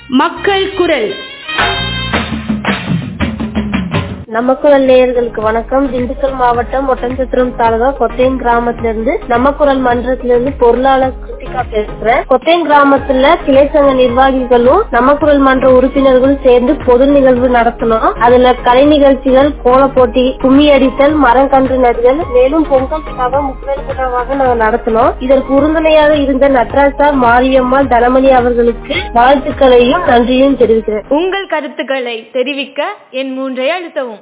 மக்கள் குரல் நமக்குரல் நேயர்களுக்கு வணக்கம் திண்டுக்கல் மாவட்டம் ஒட்டன்சத்திரம் தாலுகா கொத்தையன் கிராமத்திலிருந்து நமக்குரல் மன்றத்திலிருந்து பொருளாளர் கிருத்திகா பேசுறேன் கொத்தையன் கிராமத்துல கிளை சங்க நிர்வாகிகளும் நமக்குரல் மன்ற உறுப்பினர்களும் சேர்ந்து பொது நிகழ்வு நடத்தணும் அதுல கலை நிகழ்ச்சிகள் கோல போட்டி கும்மி அடித்தல் மரம் கன்று நடுதல் மேலும் பொங்கல் விழாவை முக்கிய விழாவாக நாங்கள் நடத்தினோம் இதற்கு உறுதுணையாக இருந்த நட்ராஜா மாரியம்மாள் தனமணி அவர்களுக்கு வாழ்த்துக்களையும் நன்றியும் தெரிவிக்கிறேன் உங்கள் கருத்துக்களை தெரிவிக்க என் மூன்றை அழுத்தவும்